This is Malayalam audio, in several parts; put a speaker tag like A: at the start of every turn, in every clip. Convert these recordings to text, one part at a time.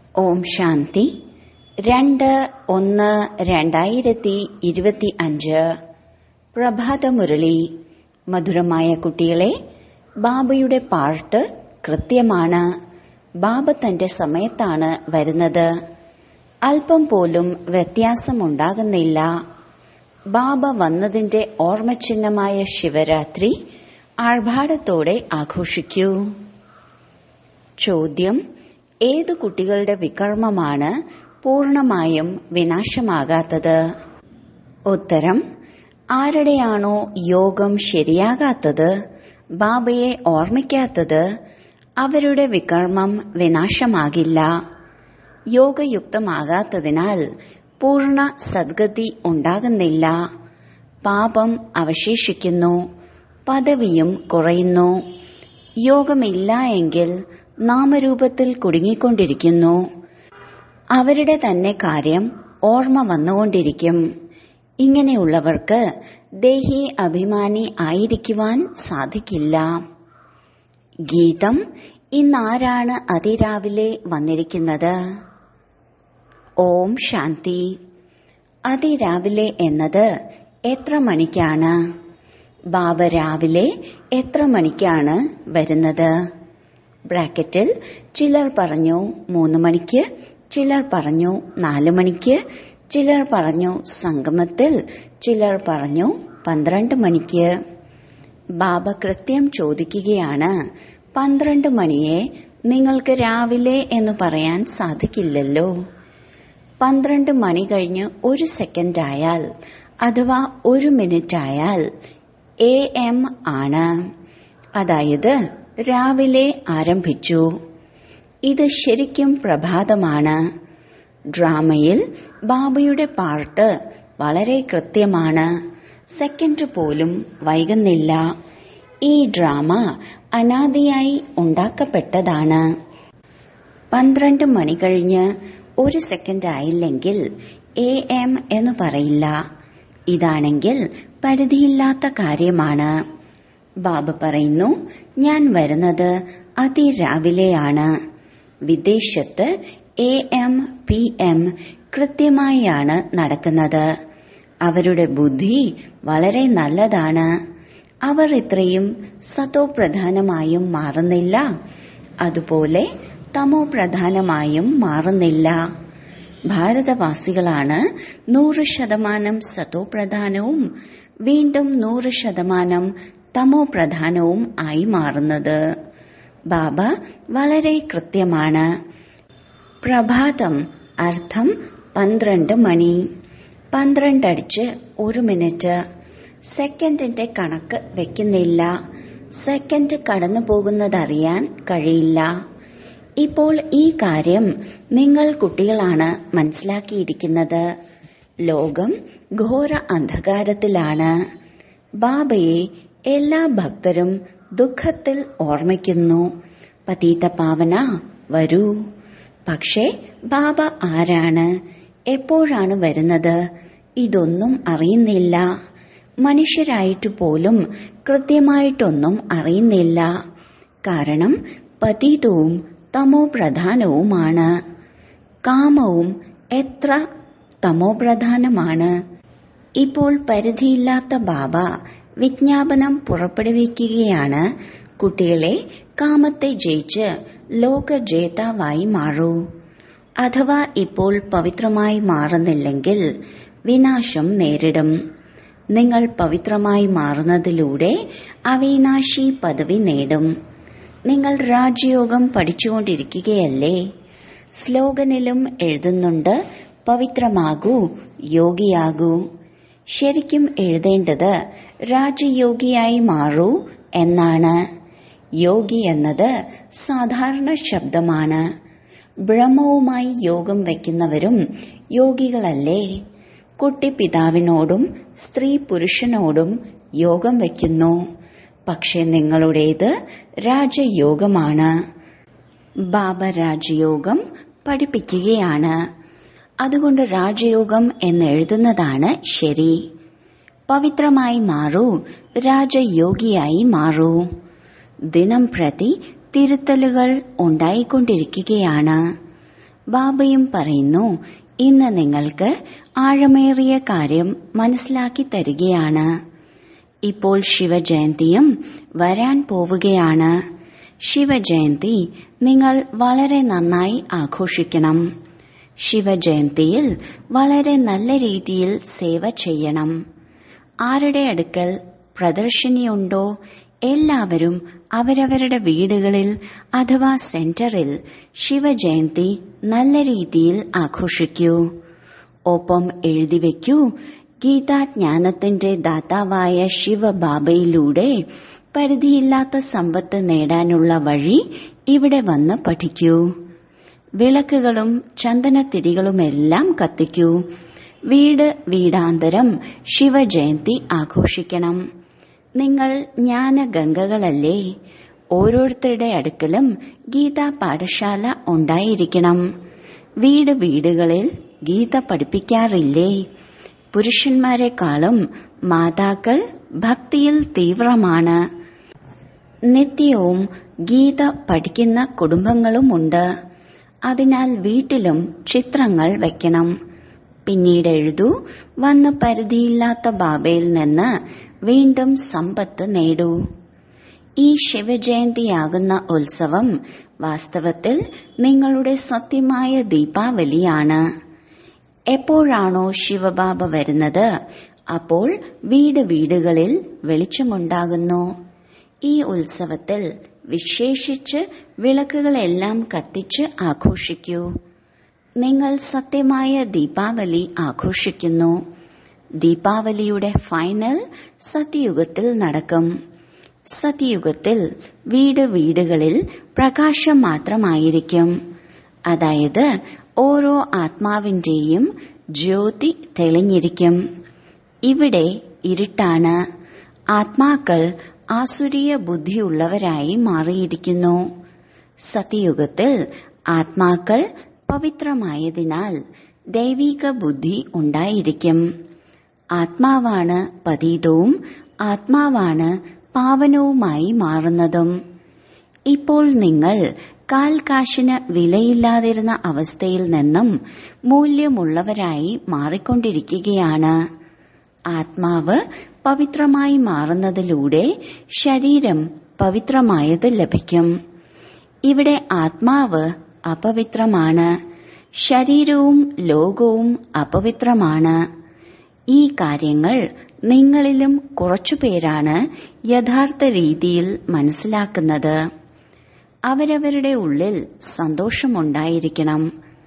A: ഓം ശാന്തി രണ്ട് ഒന്ന് രണ്ടായിരത്തി ഇരുപത്തി അഞ്ച് പ്രഭാതമുരളി മധുരമായ കുട്ടികളെ ബാബയുടെ പാട്ട് കൃത്യമാണ് ബാബ തന്റെ സമയത്താണ് വരുന്നത് അല്പം പോലും വ്യത്യാസമുണ്ടാകുന്നില്ല ബാബ വന്നതിന്റെ ഓർമ്മചിഹ്നമായ ശിവരാത്രി ആർഭാടത്തോടെ ആഘോഷിക്കൂ ചോദ്യം ഏതു കുട്ടികളുടെ വികർമ്മമാണ് പൂർണമായും വിനാശമാകാത്തത് ഉത്തരം ആരുടെയാണോ യോഗം ശരിയാകാത്തത് ബാബയെ ഓർമ്മിക്കാത്തത് അവരുടെ വികർമ്മം വിനാശമാകില്ല യോഗയുക്തമാകാത്തതിനാൽ പൂർണ്ണ സദ്ഗതി ഉണ്ടാകുന്നില്ല പാപം അവശേഷിക്കുന്നു പദവിയും കുറയുന്നു യോഗമില്ല എങ്കിൽ നാമരൂപത്തിൽ കുടുങ്ങിക്കൊണ്ടിരിക്കുന്നു അവരുടെ തന്നെ കാര്യം ഓർമ്മ വന്നുകൊണ്ടിരിക്കും ഇങ്ങനെയുള്ളവർക്ക് ദേഹി അഭിമാനി ആയിരിക്കുവാൻ സാധിക്കില്ല ഗീതം ഇന്നാരാണ് അതിരാവിലെ വന്നിരിക്കുന്നത് ഓം ശാന്തി അതിരാവിലെ എന്നത് എത്ര മണിക്കാണ് ബാബ രാവിലെ എത്ര മണിക്കാണ് വരുന്നത് ബ്രാക്കറ്റിൽ ചിലർ പറഞ്ഞു മൂന്ന് മണിക്ക് ചിലർ പറഞ്ഞു നാല് മണിക്ക് ചിലർ പറഞ്ഞു സംഗമത്തിൽ ചിലർ പറഞ്ഞു പന്ത്രണ്ട് മണിക്ക് ബാബ കൃത്യം ചോദിക്കുകയാണ് പന്ത്രണ്ട് മണിയെ നിങ്ങൾക്ക് രാവിലെ എന്ന് പറയാൻ സാധിക്കില്ലല്ലോ പന്ത്രണ്ട് മണി കഴിഞ്ഞ് ഒരു സെക്കൻഡ് ആയാൽ അഥവാ ഒരു മിനിറ്റ് ആയാൽ എ എം ആണ് അതായത് രാവിലെ ആരംഭിച്ചു ഇത് ശരിക്കും പ്രഭാതമാണ് ഡ്രാമയിൽ ബാബയുടെ പാർട്ട് വളരെ കൃത്യമാണ് സെക്കൻഡ് പോലും വൈകുന്നില്ല ഈ ഡ്രാമ അനാദിയായി ഉണ്ടാക്കപ്പെട്ടതാണ് പന്ത്രണ്ട് മണി കഴിഞ്ഞ് ഒരു സെക്കൻഡ് ആയില്ലെങ്കിൽ എ എം എന്ന് പറയില്ല ഇതാണെങ്കിൽ പരിധിയില്ലാത്ത കാര്യമാണ് ബാബ പറയുന്നു ഞാൻ വരുന്നത് അതിരാവിലെയാണ് വിദേശത്ത് എ എം പി എം കൃത്യമായാണ് നടക്കുന്നത് അവരുടെ ബുദ്ധി വളരെ നല്ലതാണ് അവർ ഇത്രയും സതോ പ്രധാനമായും മാറുന്നില്ല അതുപോലെ തമോ പ്രധാനമായും മാറുന്നില്ല ഭാരതവാസികളാണ് നൂറ് ശതമാനം സതോ പ്രധാനവും വീണ്ടും നൂറ് ശതമാനം തമോ പ്രധാനവും ആയി മാറുന്നത് ബാബ വളരെ കൃത്യമാണ് പ്രഭാതം അർത്ഥം പന്ത്രണ്ട് മണി പന്ത്രണ്ടടിച്ച് ഒരു മിനിറ്റ് സെക്കൻഡിന്റെ കണക്ക് വെക്കുന്നില്ല സെക്കൻഡ് കടന്നു പോകുന്നതറിയാൻ കഴിയില്ല ഇപ്പോൾ ഈ കാര്യം നിങ്ങൾ കുട്ടികളാണ് മനസ്സിലാക്കിയിരിക്കുന്നത് ലോകം ഘോര അന്ധകാരത്തിലാണ് ബാബയെ എല്ലാ ഭക്തരും ദുഃഖത്തിൽ ഓർമ്മിക്കുന്നു പതീത പാവന വരൂ പക്ഷേ ബാബ ആരാണ് എപ്പോഴാണ് വരുന്നത് ഇതൊന്നും അറിയുന്നില്ല മനുഷ്യരായിട്ട് പോലും കൃത്യമായിട്ടൊന്നും അറിയുന്നില്ല കാരണം പതീതവും തമോ പ്രധാനവുമാണ് കാമവും എത്ര തമോ പ്രധാനമാണ് ഇപ്പോൾ പരിധിയില്ലാത്ത ബാബ വിജ്ഞാപനം പുറപ്പെടുവിക്കുകയാണ് കുട്ടികളെ കാമത്തെ ജയിച്ച് ലോക ജേതാവായി മാറൂ അഥവാ ഇപ്പോൾ പവിത്രമായി മാറുന്നില്ലെങ്കിൽ വിനാശം നേരിടും നിങ്ങൾ പവിത്രമായി മാറുന്നതിലൂടെ അവിനാശി പദവി നേടും നിങ്ങൾ രാജയോഗം പഠിച്ചുകൊണ്ടിരിക്കുകയല്ലേ സ്ലോഗനിലും എഴുതുന്നുണ്ട് പവിത്രമാകൂ യോഗിയാകൂ ശരിക്കും എഴുതേണ്ടത് രാജയോഗിയായി മാറൂ എന്നാണ് യോഗി എന്നത് സാധാരണ ശബ്ദമാണ് ബ്രഹ്മവുമായി യോഗം വയ്ക്കുന്നവരും യോഗികളല്ലേ കുട്ടി പിതാവിനോടും സ്ത്രീ പുരുഷനോടും യോഗം വയ്ക്കുന്നു പക്ഷെ നിങ്ങളുടേത് രാജയോഗമാണ് ബാബ രാജയോഗം പഠിപ്പിക്കുകയാണ് അതുകൊണ്ട് രാജയോഗം എന്നെഴുതുന്നതാണ് ശരി പവിത്രമായി മാറൂ രാജയോഗിയായി മാറൂ ദിനം പ്രതി തിരുത്തലുകൾ ഉണ്ടായിക്കൊണ്ടിരിക്കുകയാണ് ബാബയും പറയുന്നു ഇന്ന് നിങ്ങൾക്ക് ആഴമേറിയ കാര്യം മനസ്സിലാക്കി തരികയാണ് ഇപ്പോൾ ശിവജയന്തിയും വരാൻ പോവുകയാണ് ശിവജയന്തി നിങ്ങൾ വളരെ നന്നായി ആഘോഷിക്കണം ശിവജയന്തിയിൽ വളരെ നല്ല രീതിയിൽ സേവ ചെയ്യണം ആരുടെ അടുക്കൽ പ്രദർശനിയുണ്ടോ എല്ലാവരും അവരവരുടെ വീടുകളിൽ അഥവാ സെന്ററിൽ ശിവജയന്തി നല്ല രീതിയിൽ ആഘോഷിക്കൂ ഒപ്പം എഴുതി വയ്ക്കൂ ഗീതാജ്ഞാനത്തിന്റെ ദാതാവായ ശിവബാബയിലൂടെ പരിധിയില്ലാത്ത സമ്പത്ത് നേടാനുള്ള വഴി ഇവിടെ വന്ന് പഠിക്കൂ വിളക്കുകളും ചന്ദനത്തിരികളുമെല്ലാം കത്തിക്കൂ വീട് വീടാന്തരം ശിവജയന്തി ആഘോഷിക്കണം നിങ്ങൾ ജ്ഞാനഗംഗകളല്ലേ ഓരോരുത്തരുടെ അടുക്കലും ഗീതാ പാഠശാല ഉണ്ടായിരിക്കണം വീട് വീടുകളിൽ ഗീത പഠിപ്പിക്കാറില്ലേ പുരുഷന്മാരെക്കാളും മാതാക്കൾ ഭക്തിയിൽ തീവ്രമാണ് നിത്യവും ഗീത പഠിക്കുന്ന കുടുംബങ്ങളുമുണ്ട് അതിനാൽ വീട്ടിലും ചിത്രങ്ങൾ വയ്ക്കണം പിന്നീട് എഴുതൂ വന്ന് പരിധിയില്ലാത്ത ബാബയിൽ നിന്ന് വീണ്ടും സമ്പത്ത് നേടൂ ഈ ശിവജയന്തിയാകുന്ന ഉത്സവം വാസ്തവത്തിൽ നിങ്ങളുടെ സത്യമായ ദീപാവലിയാണ് എപ്പോഴാണോ ശിവബാബ വരുന്നത് അപ്പോൾ വീട് വീടുകളിൽ വെളിച്ചമുണ്ടാകുന്നു ഈ ഉത്സവത്തിൽ വിശേഷിച്ച് വിളക്കുകളെല്ലാം കത്തിച്ച് ആഘോഷിക്കൂ നിങ്ങൾ സത്യമായ ദീപാവലി ആഘോഷിക്കുന്നു ദീപാവലിയുടെ ഫൈനൽ സത്യയുഗത്തിൽ നടക്കും സത്യയുഗത്തിൽ വീട് വീടുകളിൽ പ്രകാശം മാത്രമായിരിക്കും അതായത് ഓരോ ആത്മാവിന്റെയും ജ്യോതി തെളിഞ്ഞിരിക്കും ഇവിടെ ഇരുട്ടാണ് ആത്മാക്കൾ ആസുരീയ ബുദ്ധിയുള്ളവരായി മാറിയിരിക്കുന്നു സത്യയുഗത്തിൽ ആത്മാക്കൾ പവിത്രമായതിനാൽ ദൈവിക ബുദ്ധി ഉണ്ടായിരിക്കും ആത്മാവാണ് പതീതവും ആത്മാവാണ് പാവനവുമായി മാറുന്നതും ഇപ്പോൾ നിങ്ങൾ കാൽ കാശിന് വിലയില്ലാതിരുന്ന അവസ്ഥയിൽ നിന്നും മൂല്യമുള്ളവരായി മാറിക്കൊണ്ടിരിക്കുകയാണ് ആത്മാവ് പവിത്രമായി മാറുന്നതിലൂടെ ശരീരം പവിത്രമായത് ലഭിക്കും ഇവിടെ ആത്മാവ് അപവിത്രമാണ് ശരീരവും ലോകവും അപവിത്രമാണ് ഈ കാര്യങ്ങൾ നിങ്ങളിലും കുറച്ചുപേരാണ് യഥാർത്ഥ രീതിയിൽ മനസ്സിലാക്കുന്നത് അവരവരുടെ ഉള്ളിൽ സന്തോഷമുണ്ടായിരിക്കണം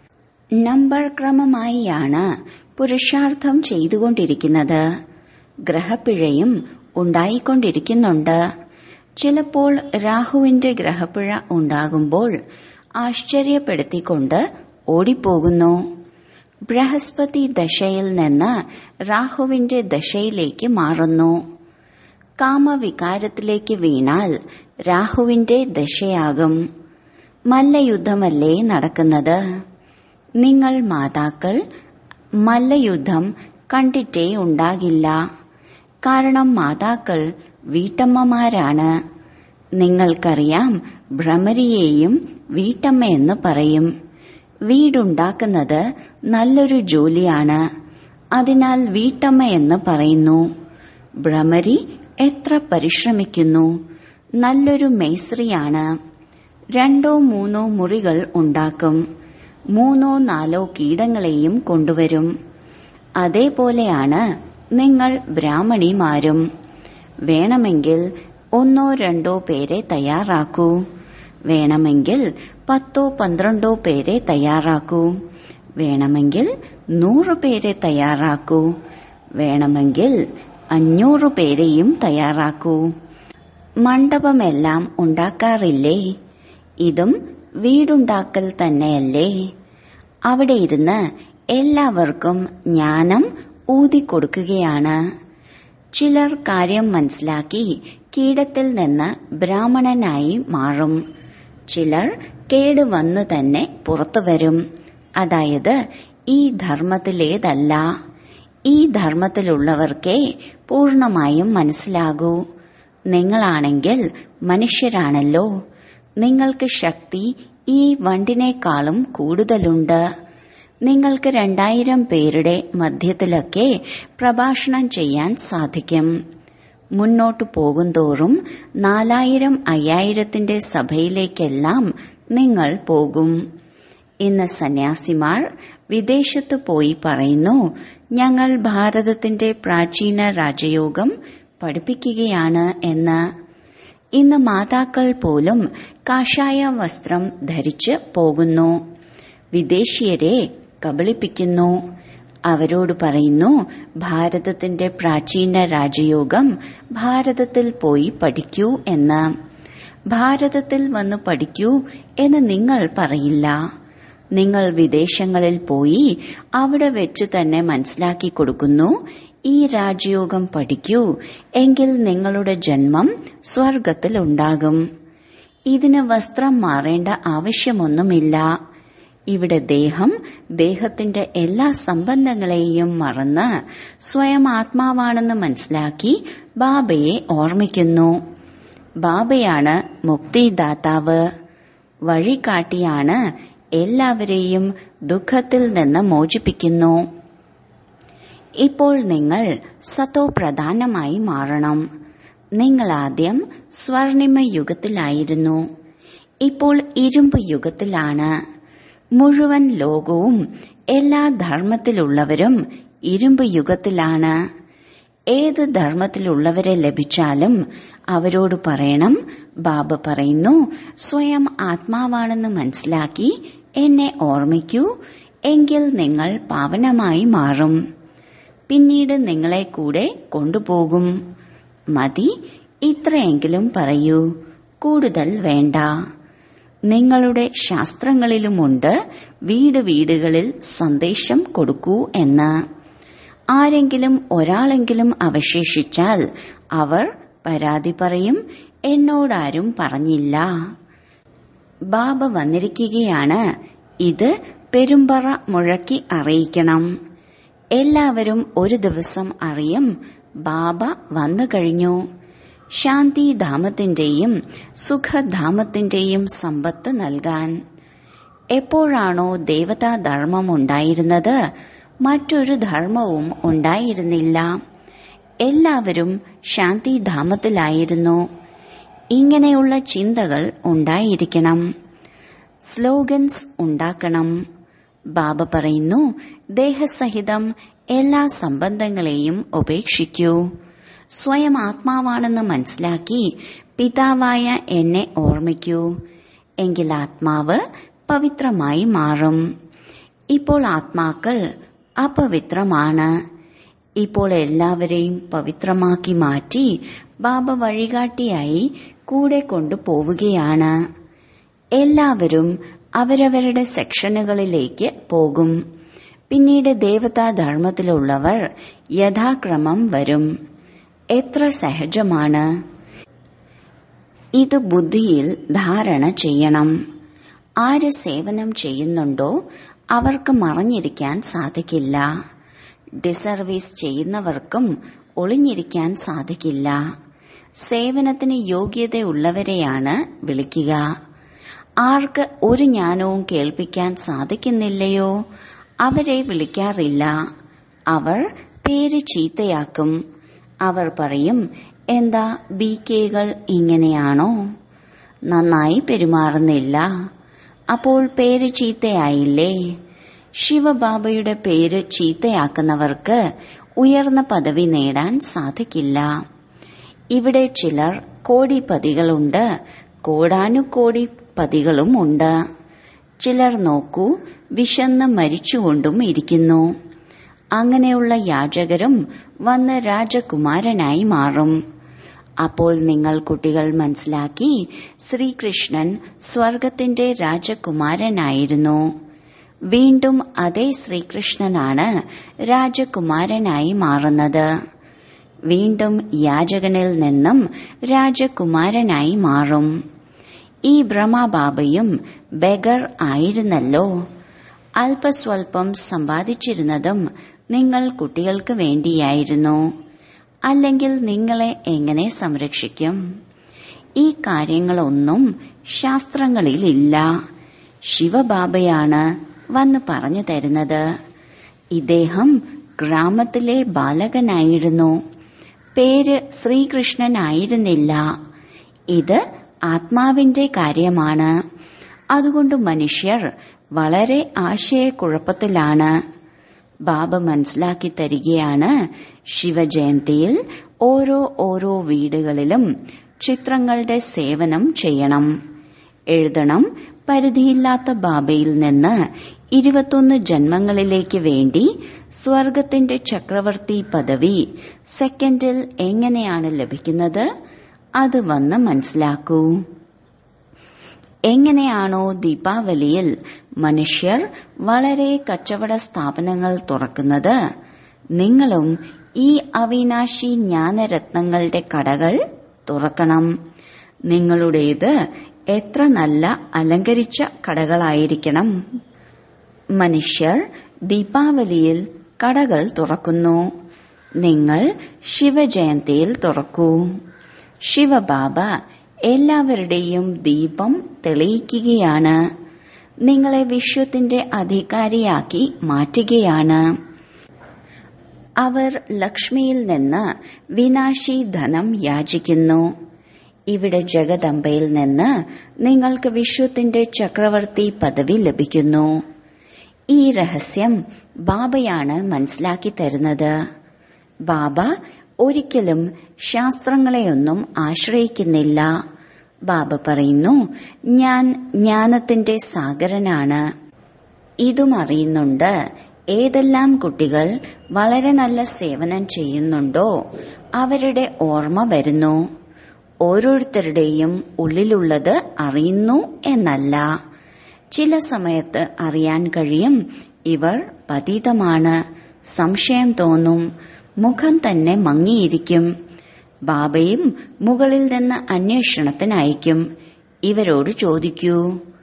A: നമ്പർ ക്രമമായിയാണ് പുരുഷാർത്ഥം ചെയ്തുകൊണ്ടിരിക്കുന്നത് ഗ്രഹപ്പിഴയും ഉണ്ടായിക്കൊണ്ടിരിക്കുന്നുണ്ട് ചിലപ്പോൾ രാഹുവിന്റെ ഗ്രഹപ്പിഴ ഉണ്ടാകുമ്പോൾ ആശ്ചര്യപ്പെടുത്തിക്കൊണ്ട് ഓടിപ്പോകുന്നു ബൃഹസ്പതി ദശയിൽ നിന്ന് രാഹുവിന്റെ ദശയിലേക്ക് മാറുന്നു കാമവികാരത്തിലേക്ക് വീണാൽ രാഹുവിന്റെ ദശയാകും മല്ലയുദ്ധമല്ലേ നടക്കുന്നത് നിങ്ങൾ മാതാക്കൾ മല്ലയുദ്ധം കണ്ടിട്ടേ ഉണ്ടാകില്ല കാരണം മാതാക്കൾ വീട്ടമ്മമാരാണ് നിങ്ങൾക്കറിയാം ഭ്രമരിയെയും വീട്ടമ്മയെന്ന് പറയും വീടുണ്ടാക്കുന്നത് നല്ലൊരു ജോലിയാണ് അതിനാൽ വീട്ടമ്മ എന്ന് പറയുന്നു ഭ്രമരി എത്ര പരിശ്രമിക്കുന്നു നല്ലൊരു മേസ്ത്രിയാണ് രണ്ടോ മൂന്നോ മുറികൾ ഉണ്ടാക്കും മൂന്നോ നാലോ കീടങ്ങളെയും കൊണ്ടുവരും അതേപോലെയാണ് നിങ്ങൾ ബ്രാഹ്മണിമാരും വേണമെങ്കിൽ ഒന്നോ രണ്ടോ പേരെ തയ്യാറാക്കൂ വേണമെങ്കിൽ പത്തോ പന്ത്രണ്ടോ പേരെ തയ്യാറാക്കൂ വേണമെങ്കിൽ നൂറ് പേരെ തയ്യാറാക്കൂ വേണമെങ്കിൽ അഞ്ഞൂറ് പേരെയും തയ്യാറാക്കൂ മണ്ഡപമെല്ലാം ഉണ്ടാക്കാറില്ലേ ഇതും വീടുണ്ടാക്കൽ തന്നെയല്ലേ അവിടെ ഇരുന്ന് എല്ലാവർക്കും ജ്ഞാനം ഊതിക്കൊടുക്കുകയാണ് ചിലർ കാര്യം മനസ്സിലാക്കി കീടത്തിൽ നിന്ന് ബ്രാഹ്മണനായി മാറും ചിലർ കേടുവന്ന് തന്നെ പുറത്തു വരും അതായത് ഈ ധർമ്മത്തിലേതല്ല ഈ ധർമ്മത്തിലുള്ളവർക്കേ പൂർണമായും മനസ്സിലാകൂ നിങ്ങളാണെങ്കിൽ മനുഷ്യരാണല്ലോ നിങ്ങൾക്ക് ശക്തി ഈ വണ്ടിനേക്കാളും കൂടുതലുണ്ട് നിങ്ങൾക്ക് രണ്ടായിരം പേരുടെ മധ്യത്തിലൊക്കെ പ്രഭാഷണം ചെയ്യാൻ സാധിക്കും മുന്നോട്ടു പോകുന്തോറും നാലായിരം അയ്യായിരത്തിന്റെ സഭയിലേക്കെല്ലാം നിങ്ങൾ പോകും ഇന്ന് സന്യാസിമാർ വിദേശത്ത് പോയി പറയുന്നു ഞങ്ങൾ ഭാരതത്തിന്റെ പ്രാചീന രാജയോഗം പഠിപ്പിക്കുകയാണ് എന്ന് ഇന്ന് മാതാക്കൾ പോലും കാഷായ വസ്ത്രം ധരിച്ച് പോകുന്നു വിദേശീയരെ കബളിപ്പിക്കുന്നു അവരോട് പറയുന്നു ഭാരതത്തിന്റെ പ്രാചീന രാജയോഗം ഭാരതത്തിൽ പോയി പഠിക്കൂ എന്ന് ഭാരതത്തിൽ വന്ന് പഠിക്കൂ എന്ന് നിങ്ങൾ പറയില്ല നിങ്ങൾ വിദേശങ്ങളിൽ പോയി അവിടെ വെച്ച് തന്നെ മനസ്സിലാക്കി കൊടുക്കുന്നു ഈ രാജയോഗം പഠിക്കൂ എങ്കിൽ നിങ്ങളുടെ ജന്മം സ്വർഗത്തിലുണ്ടാകും ഇതിന് വസ്ത്രം മാറേണ്ട ആവശ്യമൊന്നുമില്ല ഇവിടെ ദേഹം ദേഹത്തിന്റെ എല്ലാ സംബന്ധങ്ങളെയും മറന്ന് സ്വയം ആത്മാവാണെന്ന് മനസ്സിലാക്കി ബാബയെ ഓർമ്മിക്കുന്നു ബാബയാണ് മുക്തിദാതാവ് വഴികാട്ടിയാണ് എല്ലാവരെയും ദുഃഖത്തിൽ നിന്ന് മോചിപ്പിക്കുന്നു ഇപ്പോൾ നിങ്ങൾ സത്തോ പ്രധാനമായി മാറണം നിങ്ങൾ ആദ്യം സ്വർണിമ യുഗത്തിലായിരുന്നു ഇപ്പോൾ ഇരുമ്പ് യുഗത്തിലാണ് മുഴുവൻ ലോകവും എല്ലാ ധർമ്മത്തിലുള്ളവരും ഇരുമ്പ് യുഗത്തിലാണ് ഏത് ധർമ്മത്തിലുള്ളവരെ ലഭിച്ചാലും അവരോട് പറയണം ബാബ പറയുന്നു സ്വയം ആത്മാവാണെന്ന് മനസ്സിലാക്കി എന്നെ ഓർമ്മിക്കൂ എങ്കിൽ നിങ്ങൾ പാവനമായി മാറും പിന്നീട് നിങ്ങളെ കൂടെ കൊണ്ടുപോകും മതി ഇത്രയെങ്കിലും പറയൂ കൂടുതൽ വേണ്ട നിങ്ങളുടെ ശാസ്ത്രങ്ങളിലുമുണ്ട് വീട് വീടുകളിൽ സന്ദേശം കൊടുക്കൂ എന്ന് ആരെങ്കിലും ഒരാളെങ്കിലും അവശേഷിച്ചാൽ അവർ പരാതി പറയും എന്നോടാരും പറഞ്ഞില്ല ബാബ വന്നിരിക്കുകയാണ് ഇത് പെരുമ്പറ മുഴക്കി അറിയിക്കണം എല്ലാവരും ഒരു ദിവസം അറിയും ബാബ വന്നു കഴിഞ്ഞു ശാന്തിധാമത്തിന്റെയും സുഖധാമത്തിന്റെയും സമ്പത്ത് നൽകാൻ എപ്പോഴാണോ ദേവതാ ധർമ്മം ഉണ്ടായിരുന്നത് മറ്റൊരു ധർമ്മവും ഉണ്ടായിരുന്നില്ല എല്ലാവരും ശാന്തിധാമത്തിലായിരുന്നു ഇങ്ങനെയുള്ള ചിന്തകൾ ഉണ്ടായിരിക്കണം സ്ലോഗൻസ് ഉണ്ടാക്കണം ബാബ പറയുന്നു ദേഹസഹിതം എല്ലാ സംബന്ധങ്ങളെയും ഉപേക്ഷിക്കൂ സ്വയം ആത്മാവാണെന്ന് മനസ്സിലാക്കി പിതാവായ എന്നെ ഓർമ്മിക്കൂ എങ്കിൽ ആത്മാവ് പവിത്രമായി മാറും ഇപ്പോൾ ആത്മാക്കൾ അപവിത്രമാണ് ഇപ്പോൾ എല്ലാവരെയും പവിത്രമാക്കി മാറ്റി ബാബ വഴികാട്ടിയായി കൂടെ കൊണ്ടുപോവുകയാണ് എല്ലാവരും അവരവരുടെ സെക്ഷനുകളിലേക്ക് പോകും പിന്നീട് ദേവതാ ധർമ്മത്തിലുള്ളവർ യഥാക്രമം വരും എത്ര സഹജമാണ് ഇത് ബുദ്ധിയിൽ ധാരണ ചെയ്യണം ആര് സേവനം ചെയ്യുന്നുണ്ടോ അവർക്ക് മറഞ്ഞിരിക്കാൻ സാധിക്കില്ല ഡിസർവീസ് ചെയ്യുന്നവർക്കും ഒളിഞ്ഞിരിക്കാൻ സാധിക്കില്ല സേവനത്തിന് യോഗ്യതയുള്ളവരെയാണ് വിളിക്കുക ആർക്ക് ഒരു ജ്ഞാനവും കേൾപ്പിക്കാൻ സാധിക്കുന്നില്ലയോ അവരെ വിളിക്കാറില്ല അവർ പേര് ചീത്തയാക്കും അവർ പറയും എന്താ ബി കെകൾ ഇങ്ങനെയാണോ നന്നായി പെരുമാറുന്നില്ല അപ്പോൾ പേര് ചീത്തയായില്ലേ ശിവബാബയുടെ പേര് ചീത്തയാക്കുന്നവർക്ക് ഉയർന്ന പദവി നേടാൻ സാധിക്കില്ല ഇവിടെ ചിലർ കോടിപതികളുണ്ട് കോടാനുകോടി പതികളും ഉണ്ട് ചിലർ നോക്കൂ വിശന്ന് മരിച്ചുകൊണ്ടും ഇരിക്കുന്നു അങ്ങനെയുള്ള യാചകരും വന്ന് രാജകുമാരനായി മാറും അപ്പോൾ നിങ്ങൾ കുട്ടികൾ മനസ്സിലാക്കി ശ്രീകൃഷ്ണൻ സ്വർഗത്തിന്റെ രാജകുമാരനായിരുന്നു വീണ്ടും അതേ ശ്രീകൃഷ്ണനാണ് രാജകുമാരനായി മാറുന്നത് വീണ്ടും യാചകനിൽ നിന്നും രാജകുമാരനായി മാറും ഈ ബ്രഹ്മബാബയും ബെഗർ ആയിരുന്നല്ലോ അല്പസ്വല്പം സമ്പാദിച്ചിരുന്നതും നിങ്ങൾ കുട്ടികൾക്ക് വേണ്ടിയായിരുന്നു അല്ലെങ്കിൽ നിങ്ങളെ എങ്ങനെ സംരക്ഷിക്കും ഈ കാര്യങ്ങളൊന്നും ശാസ്ത്രങ്ങളിലില്ല ശിവബാബയാണ് വന്ന് പറഞ്ഞു തരുന്നത് ഇദ്ദേഹം ഗ്രാമത്തിലെ ബാലകനായിരുന്നു പേര് ശ്രീകൃഷ്ണനായിരുന്നില്ല ഇത് ആത്മാവിന്റെ കാര്യമാണ് അതുകൊണ്ട് മനുഷ്യർ വളരെ ആശയക്കുഴപ്പത്തിലാണ് ബാബ മനസ്സിലാക്കി തരികയാണ് ശിവജയന്തിയിൽ ഓരോ ഓരോ വീടുകളിലും ചിത്രങ്ങളുടെ സേവനം ചെയ്യണം എഴുതണം പരിധിയില്ലാത്ത ബാബയിൽ നിന്ന് ഇരുപത്തൊന്ന് ജന്മങ്ങളിലേക്ക് വേണ്ടി സ്വർഗത്തിന്റെ ചക്രവർത്തി പദവി സെക്കൻഡിൽ എങ്ങനെയാണ് ലഭിക്കുന്നത് അത് വന്ന് മനസ്സിലാക്കൂ എങ്ങനെയാണോ ദീപാവലിയിൽ മനുഷ്യർ വളരെ കച്ചവട സ്ഥാപനങ്ങൾ തുറക്കുന്നത് നിങ്ങളും ഈ അവിനാശി ജ്ഞാനരത്നങ്ങളുടെ കടകൾ തുറക്കണം നിങ്ങളുടേത് എത്ര നല്ല അലങ്കരിച്ച കടകളായിരിക്കണം മനുഷ്യർ ദീപാവലിയിൽ കടകൾ തുറക്കുന്നു നിങ്ങൾ ശിവജയന്തിയിൽ തുറക്കൂ ശിവബാബ എല്ലാവരുടെയും ദീപം തെളിയിക്കുകയാണ് നിങ്ങളെ വിശ്വത്തിന്റെ അധികാരിയാക്കി മാറ്റുകയാണ് അവർ ലക്ഷ്മിയിൽ നിന്ന് വിനാശി ധനം യാചിക്കുന്നു ഇവിടെ ജഗദംബയിൽ നിന്ന് നിങ്ങൾക്ക് വിശ്വത്തിന്റെ ചക്രവർത്തി പദവി ലഭിക്കുന്നു ഈ രഹസ്യം ബാബയാണ് മനസ്സിലാക്കി തരുന്നത് ബാബ ഒരിക്കലും ശാസ്ത്രങ്ങളെയൊന്നും ആശ്രയിക്കുന്നില്ല ബാബ പറയുന്നു ഞാൻ ജ്ഞാനത്തിന്റെ സാഗരനാണ് ഇതും അറിയുന്നുണ്ട് ഏതെല്ലാം കുട്ടികൾ വളരെ നല്ല സേവനം ചെയ്യുന്നുണ്ടോ അവരുടെ ഓർമ്മ വരുന്നു ഓരോരുത്തരുടെയും ഉള്ളിലുള്ളത് അറിയുന്നു എന്നല്ല ചില സമയത്ത് അറിയാൻ കഴിയും ഇവർ പതീതമാണ് സംശയം തോന്നും മുഖം തന്നെ മങ്ങിയിരിക്കും ബാബയും മുകളിൽ നിന്ന് അന്വേഷണത്തിനയക്കും ഇവരോട് ചോദിക്കൂ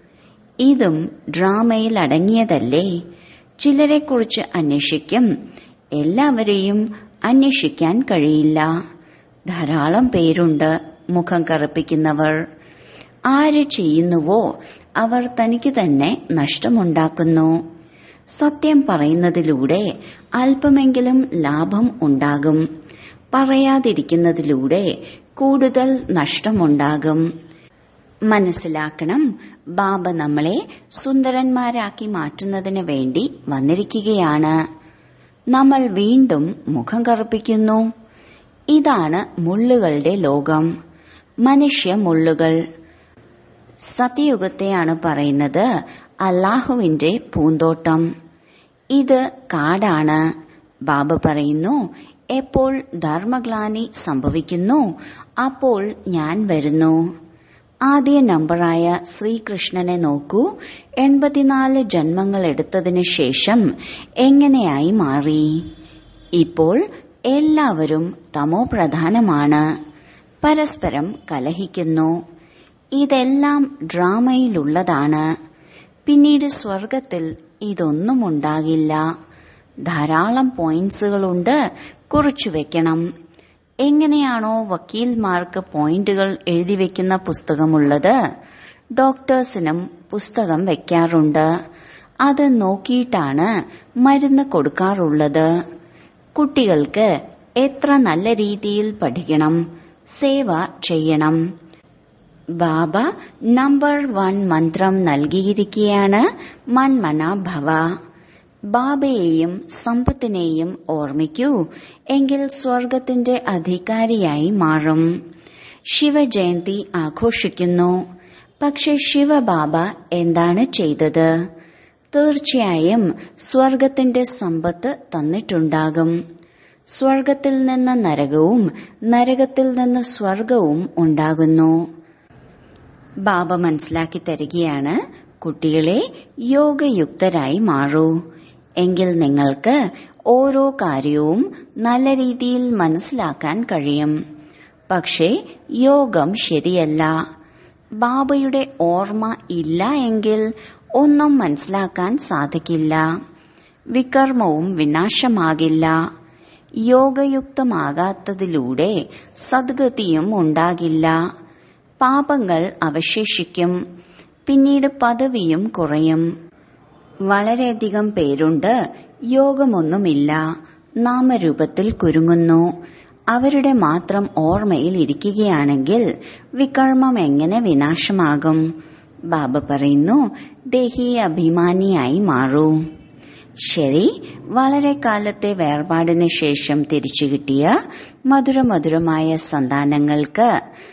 A: ഇതും ഡ്രാമയിൽ അടങ്ങിയതല്ലേ ചിലരെക്കുറിച്ച് അന്വേഷിക്കും എല്ലാവരെയും അന്വേഷിക്കാൻ കഴിയില്ല ധാരാളം പേരുണ്ട് മുഖം കറുപ്പിക്കുന്നവർ ആര് ചെയ്യുന്നുവോ അവർ തനിക്ക് തന്നെ നഷ്ടമുണ്ടാക്കുന്നു സത്യം പറയുന്നതിലൂടെ അല്പമെങ്കിലും ലാഭം ഉണ്ടാകും പറയാതിരിക്കുന്നതിലൂടെ കൂടുതൽ നഷ്ടമുണ്ടാകും മനസ്സിലാക്കണം ബാബ നമ്മളെ സുന്ദരന്മാരാക്കി മാറ്റുന്നതിന് വേണ്ടി വന്നിരിക്കുകയാണ് നമ്മൾ വീണ്ടും മുഖം കറുപ്പിക്കുന്നു ഇതാണ് മുള്ളുകളുടെ ലോകം മനുഷ്യ മുള്ളുകൾ സത്യയുഗത്തെയാണ് പറയുന്നത് അല്ലാഹുവിന്റെ പൂന്തോട്ടം ഇത് കാടാണ് ബാബ പറയുന്നു എപ്പോൾ ധർമ്മഗ്ലാനി സംഭവിക്കുന്നു അപ്പോൾ ഞാൻ വരുന്നു ആദ്യ നമ്പറായ ശ്രീകൃഷ്ണനെ നോക്കൂ എൺപത്തിനാല് ജന്മങ്ങൾ എടുത്തതിനു ശേഷം എങ്ങനെയായി മാറി ഇപ്പോൾ എല്ലാവരും തമോ പ്രധാനമാണ് പരസ്പരം കലഹിക്കുന്നു ഇതെല്ലാം ഡ്രാമയിലുള്ളതാണ് പിന്നീട് സ്വർഗത്തിൽ ഇതൊന്നും ഉണ്ടാകില്ല ധാരാളം പോയിന്റ്സുകളുണ്ട് കുറിച്ചു വെക്കണം എങ്ങനെയാണോ വക്കീൽമാർക്ക് പോയിന്റുകൾ എഴുതി വെക്കുന്ന പുസ്തകമുള്ളത് ഡോക്ടേഴ്സിനും പുസ്തകം വെക്കാറുണ്ട് അത് നോക്കിയിട്ടാണ് മരുന്ന് കൊടുക്കാറുള്ളത് കുട്ടികൾക്ക് എത്ര നല്ല രീതിയിൽ പഠിക്കണം സേവ ചെയ്യണം ബാബ നമ്പർ വൺ മന്ത്രം നൽകിയിരിക്കുകയാണ് മൺമന ഭവ ബാബയെയും സമ്പത്തിനെയും ഓർമ്മിക്കൂ എങ്കിൽ സ്വർഗത്തിന്റെ അധികാരിയായി മാറും ശിവജയന്തി ആഘോഷിക്കുന്നു പക്ഷെ ശിവബാബ എന്താണ് ചെയ്തത് തീർച്ചയായും സ്വർഗത്തിന്റെ സമ്പത്ത് തന്നിട്ടുണ്ടാകും സ്വർഗത്തിൽ നിന്ന് നരകവും നരകത്തിൽ നിന്ന് സ്വർഗവും ഉണ്ടാകുന്നു ബാബ മനസ്സിലാക്കി തരികയാണ് കുട്ടികളെ യോഗയുക്തരായി മാറൂ എങ്കിൽ നിങ്ങൾക്ക് ഓരോ കാര്യവും നല്ല രീതിയിൽ മനസ്സിലാക്കാൻ കഴിയും പക്ഷേ യോഗം ശരിയല്ല ബാബയുടെ ഓർമ്മ ഇല്ല എങ്കിൽ ഒന്നും മനസ്സിലാക്കാൻ സാധിക്കില്ല വികർമ്മവും വിനാശമാകില്ല യോഗയുക്തമാകാത്തതിലൂടെ സദ്ഗതിയും ഉണ്ടാകില്ല പാപങ്ങൾ അവശേഷിക്കും പിന്നീട് പദവിയും കുറയും വളരെയധികം പേരുണ്ട് യോഗമൊന്നുമില്ല നാമരൂപത്തിൽ കുരുങ്ങുന്നു അവരുടെ മാത്രം ഓർമ്മയിൽ ഇരിക്കുകയാണെങ്കിൽ വികർമ്മം എങ്ങനെ വിനാശമാകും ബാബ പറയുന്നു ദേഹി അഭിമാനിയായി മാറൂ ശരി വളരെ കാലത്തെ വേർപാടിന് ശേഷം തിരിച്ചു കിട്ടിയ മധുരമധുരമായ സന്താനങ്ങൾക്ക്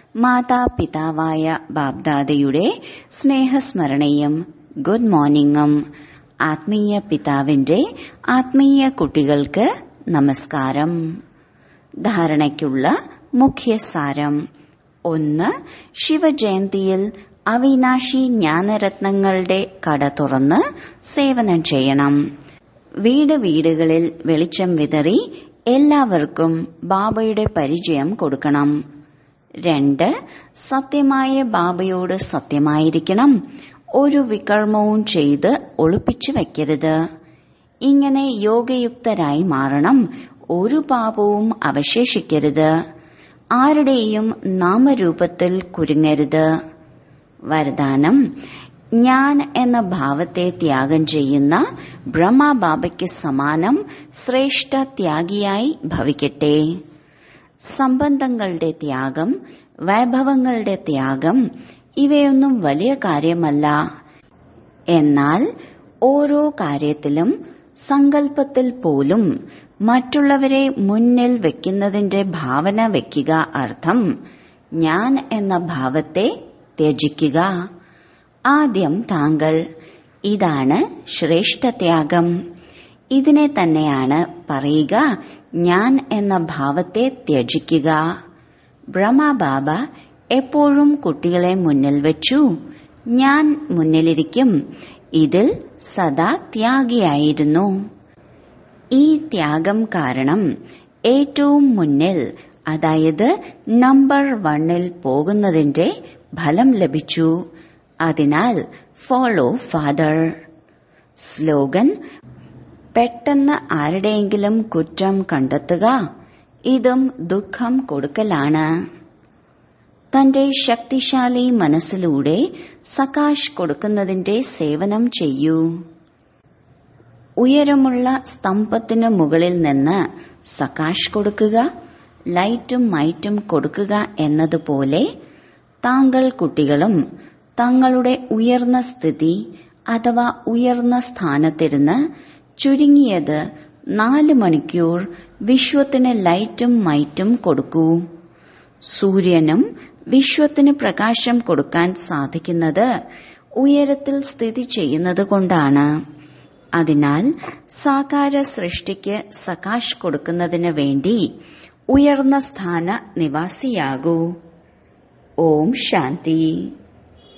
A: മാതാപിതാവായ ബാബ്ദാദയുടെ സ്നേഹസ്മരണയും ഗുഡ് മോർണിംഗും ആത്മീയ പിതാവിന്റെ ആത്മീയ കുട്ടികൾക്ക് നമസ്കാരം ധാരണയ്ക്കുള്ള മുഖ്യ സാരം ഒന്ന് ശിവജയന്തിയിൽ അവിനാശി ജ്ഞാനരത്നങ്ങളുടെ കട തുറന്ന് സേവനം ചെയ്യണം വീട് വീടുകളിൽ വെളിച്ചം വിതറി എല്ലാവർക്കും ബാബയുടെ പരിചയം കൊടുക്കണം രണ്ട് സത്യമായ ബാബയോട് സത്യമായിരിക്കണം ഒരു വികർമ്മവും ചെയ്ത് ഒളിപ്പിച്ചു വെക്കരുത് ഇങ്ങനെ യോഗയുക്തരായി മാറണം ഒരു പാപവും അവശേഷിക്കരുത് ആരുടെയും നാമരൂപത്തിൽ കുരുങ്ങരുത് വരദാനം ഞാൻ എന്ന ഭാവത്തെ ത്യാഗം ചെയ്യുന്ന ബ്രഹ്മബാബയ്ക്ക് സമാനം ശ്രേഷ്ഠ ത്യാഗിയായി ഭവിക്കട്ടെ സംബന്ധങ്ങളുടെ ത്യാഗം വൈഭവങ്ങളുടെ ത്യാഗം ഇവയൊന്നും വലിയ കാര്യമല്ല എന്നാൽ ഓരോ കാര്യത്തിലും സങ്കല്പത്തിൽ പോലും മറ്റുള്ളവരെ മുന്നിൽ വെക്കുന്നതിന്റെ ഭാവന വെക്കുക അർത്ഥം ഞാൻ എന്ന ഭാവത്തെ ത്യജിക്കുക ആദ്യം താങ്കൾ ഇതാണ് ശ്രേഷ്ഠത്യാഗം ഇതിനെ തന്നെയാണ് പറയുക ഞാൻ എന്ന ഭാവത്തെ ത്യജിക്കുക ബ്രഹ്മബാബ എപ്പോഴും കുട്ടികളെ മുന്നിൽ വെച്ചു ഞാൻ മുന്നിലിരിക്കും ഇതിൽ സദാ ത്യാഗിയായിരുന്നു ഈ ത്യാഗം കാരണം ഏറ്റവും മുന്നിൽ അതായത് നമ്പർ വണ്ണിൽ പോകുന്നതിന്റെ ഫലം ലഭിച്ചു അതിനാൽ ഫോളോ ഫാദർ സ്ലോഗൻ പെട്ടെന്ന് ആരുടെയെങ്കിലും കുറ്റം കണ്ടെത്തുക ഇതും ദുഃഖം കൊടുക്കലാണ് തന്റെ ശക്തിശാലി മനസ്സിലൂടെ സകാശ് കൊടുക്കുന്നതിന്റെ സേവനം ചെയ്യൂ ഉയരമുള്ള സ്തംഭത്തിനു മുകളിൽ നിന്ന് സകാശ് കൊടുക്കുക ലൈറ്റും മൈറ്റും കൊടുക്കുക എന്നതുപോലെ താങ്കൾ കുട്ടികളും തങ്ങളുടെ ഉയർന്ന സ്ഥിതി അഥവാ ഉയർന്ന സ്ഥാനത്തിരുന്ന് ചുരുങ്ങിയത് നാല് മണിക്കൂർ വിശ്വത്തിന് ലൈറ്റും മൈറ്റും കൊടുക്കൂ സൂര്യനും വിശ്വത്തിന് പ്രകാശം കൊടുക്കാൻ സാധിക്കുന്നത് ഉയരത്തിൽ സ്ഥിതി ചെയ്യുന്നത് കൊണ്ടാണ് അതിനാൽ സാകാര സൃഷ്ടിക്ക് സകാശ് കൊടുക്കുന്നതിന് വേണ്ടി ഉയർന്ന സ്ഥാന നിവാസിയാകൂ ഓം ശാന്തി